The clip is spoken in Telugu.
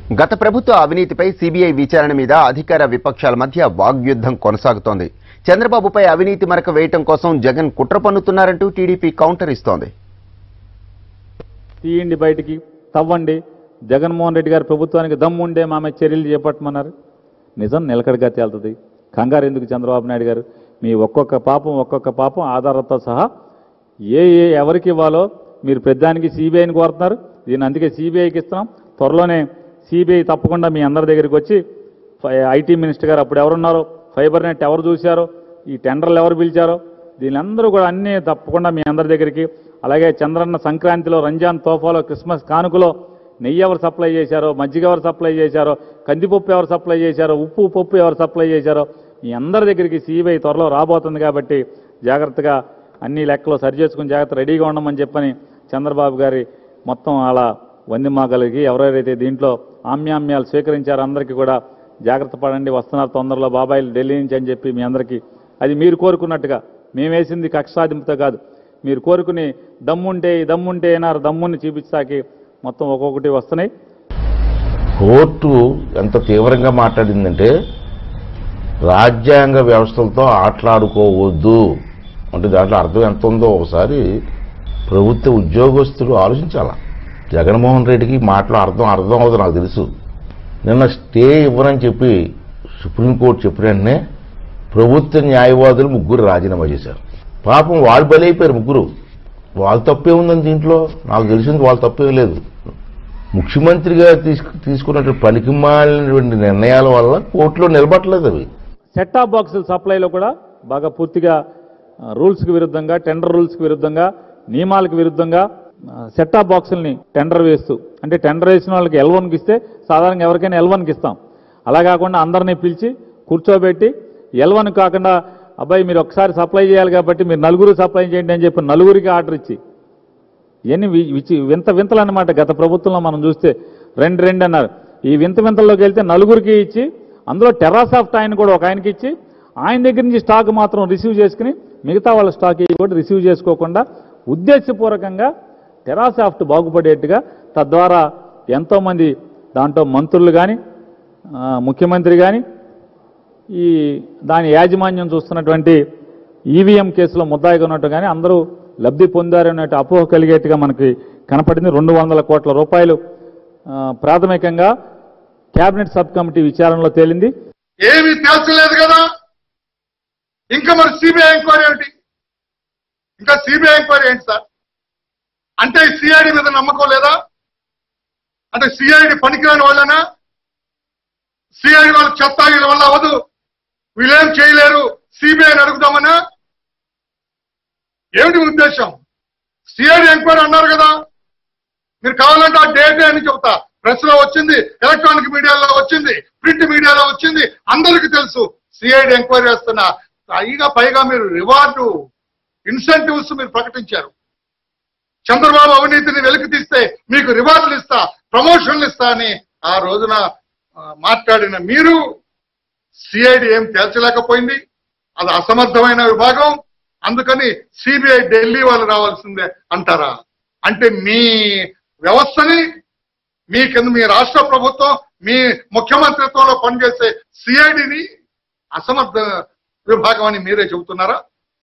గత ప్రభుత్వ అవినీతిపై సిబిఐ విచారణ మీద అధికార విపక్షాల మధ్య వాగ్యుద్ధం కొనసాగుతోంది చంద్రబాబుపై అవినీతి మరక వేయటం కోసం జగన్ కుట్ర పన్నుతున్నారంటూ టీడీపీ కౌంటర్ ఇస్తోంది తీయండి బయటికి తవ్వండి జగన్మోహన్ రెడ్డి గారి ప్రభుత్వానికి దమ్ముండే మా మీద చర్యలు చేపట్టమన్నారు నిజం నిలకడగా తేలుతుంది కంగారు ఎందుకు చంద్రబాబు నాయుడు గారు మీ ఒక్కొక్క పాపం ఒక్కొక్క పాపం ఆధారాలతో సహా ఏ ఏ ఎవరికి ఇవ్వాలో మీరు పెద్దానికి సిబిఐని కోరుతున్నారు దీన్ని అందుకే సిబిఐకి ఇస్తున్నాం త్వరలోనే సిబిఐ తప్పకుండా మీ అందరి దగ్గరికి వచ్చి ఫై- ఐటీ మినిస్టర్ గారు అప్పుడు ఎవరున్నారో ఫైబర్ నెట్ ఎవరు చూశారో ఈ టెండర్లు ఎవరు పిలిచారో దీనిలందరూ కూడా అన్నీ తప్పకుండా మీ అందరి దగ్గరికి అలాగే చంద్రన్న సంక్రాంతిలో రంజాన్ తోఫాలో క్రిస్మస్ కానుకలో నెయ్యి ఎవరు సప్లై చేశారో మజ్జిగ ఎవరు సప్లై చేశారో కందిపప్పు ఎవరు సప్లై చేశారో ఉప్పు పప్పు ఎవరు సప్లై చేశారో మీ అందరి దగ్గరికి సిబిఐ త్వరలో రాబోతుంది కాబట్టి జాగ్రత్తగా అన్ని లెక్కలు సరి చేసుకుని జాగ్రత్త రెడీగా ఉండమని చెప్పని చంద్రబాబు గారి మొత్తం అలా వందిమాగలిగి ఎవరెవరైతే దీంట్లో ఆమ్యామ్యాలు స్వీకరించారో అందరికీ కూడా జాగ్రత్త పడండి వస్తున్నారు తొందరలో బాబాయిలు ఢిల్లీ నుంచి అని చెప్పి మీ అందరికీ అది మీరు కోరుకున్నట్టుగా మేము వేసింది కక్ష సాధింపుతో కాదు మీరు కోరుకుని దమ్ముంటే ఈ దమ్ముంటే ఏనారు దమ్ముని చూపించాకి మొత్తం ఒక్కొక్కటి వస్తున్నాయి కోర్టు ఎంత తీవ్రంగా మాట్లాడిందంటే రాజ్యాంగ వ్యవస్థలతో ఆటలాడుకోవద్దు అంటే దాంట్లో అర్థం ఎంత ఉందో ఒకసారి ప్రభుత్వ ఉద్యోగస్తులు ఆలోచించాల జగన్మోహన్ రెడ్డికి మాటలో అర్థం అర్థం అవుతుంది నాకు తెలుసు నిన్న స్టే ఇవ్వనని చెప్పి సుప్రీంకోర్టు చెప్పిన వెంటనే ప్రభుత్వ న్యాయవాదులు ముగ్గురు రాజీనామా చేశారు పాపం వాళ్ళు బలైపోయారు ముగ్గురు వాళ్ళ తప్పే ఉందని దీంట్లో నాకు తెలిసింది వాళ్ళ తప్పేం లేదు ముఖ్యమంత్రిగా తీసుకు తీసుకున్నటువంటి పనికిమాలినటువంటి నిర్ణయాల వల్ల కోర్టులో నిలబట్టలేదు అవి సెట్ ఆఫ్ బాక్సుల సప్లైలో కూడా బాగా పూర్తిగా ఆ, రూల్స్కి విరుద్ధంగా టెండర్ రూల్స్కి విరుద్ధంగా నియమాలకు విరుద్ధంగా ఆ, సెట్ ఆఫ్ బాక్సుల్ని టెండర్ వేస్తూ అంటే టెండర్ వేసిన వాళ్ళకి ఎల్ వన్కి ఇస్తే సాధారణంగా ఎవరికైనా ఎల్ వన్కి ఇస్తాం అలా కాకుండా అందరినీ పిలిచి కూర్చోబెట్టి ఎల్ వన్ కాకుండా అబ్బాయి మీరు ఒకసారి సప్లై చేయాలి కాబట్టి మీరు నలుగురు సప్లై చేయండి అని చెప్పి నలుగురికి ఆర్డర్ ఇచ్చి ఇవన్నీ వి- విచి- వింత వింతలు అన్నమాట గత ప్రభుత్వంలో మనం చూస్తే రెండు రెండు అన్నారు ఈ వింత వింతల్లోకి వెళ్తే నలుగురికి ఇచ్చి అందులో టెరాసాఫ్ట్ ఆయన కూడా ఒక ఆయనకి ఇచ్చి ఆయన దగ్గర నుంచి స్టాక్ మాత్రం రిసీవ్ చేసుకుని మిగతా వాళ్ళ స్టాక్ ఇవి కూడా రిసీవ్ చేసుకోకుండా ఉద్దేశపూర్వకంగా టెరాసాఫ్ట్ బాగుపడేట్టుగా తద్వారా ఎంతోమంది దాంట్లో మంత్రులు కానీ ముఖ్యమంత్రి కానీ ఈ దాని యాజమాన్యం చూస్తున్నటువంటి ఈవీఎం కేసులో ముద్దాయిగా ఉన్నట్టు కానీ అందరూ లబ్ధి పొందారనే అపోహ కలిగేట్టుగా మనకి కనపడింది రెండు వందల కోట్ల రూపాయలు ఆ, ప్రాథమికంగా కేబినెట్ సబ్ కమిటీ విచారణలో తేలింది ఏమీ తేల్చలేదు కదా ఇంకా మరి సిబిఐ ఎంక్వైరీ ఏంటి ఇంకా సిబిఐ ఎంక్వైరీ ఏంటి సార్ అంటే సిఐడి మీద నమ్మకం లేదా అంటే సిఐడి పనికిరాని వాళ్ళనా సిఐడి వాళ్ళ చెత్త వీళ్ళ వల్ల అవ్వదు వీళ్ళేం చేయలేరు సిబిఐని అడుగుదామనా ఏమిటి మీ ఉద్దేశం సిఐడి ఎంక్వైరీ అన్నారు కదా మీరు కావాలంటే ఆ డేట్ అని చెబుతా ప్రెస్ లో వచ్చింది ఎలక్ట్రానిక్ మీడియాలో వచ్చింది ప్రింట్ మీడియాలో వచ్చింది అందరికీ తెలుసు సిఐడి ఎంక్వైరీ చేస్తున్న పైగా పైగా మీరు రివార్డు ఇన్సెంటివ్స్ మీరు ప్రకటించారు చంద్రబాబు అవినీతిని వెలికి తీస్తే మీకు రివార్డులు ఇస్తా ప్రమోషన్లు ఇస్తా అని ఆ రోజున ఆ, మాట్లాడిన మీరు సిఐడి ఏం తేల్చలేకపోయింది అది అసమర్థమైన విభాగం అందుకని సిబిఐ ఢిల్లీ వాళ్ళు రావాల్సిందే అంటారా అంటే మీ వ్యవస్థని మీ కింద మీ రాష్ట్ర ప్రభుత్వం మీ ముఖ్యమంత్రిత్వంలో పనిచేసే సిఐడిని అసమర్థ విభాగం అని మీరే చెబుతున్నారా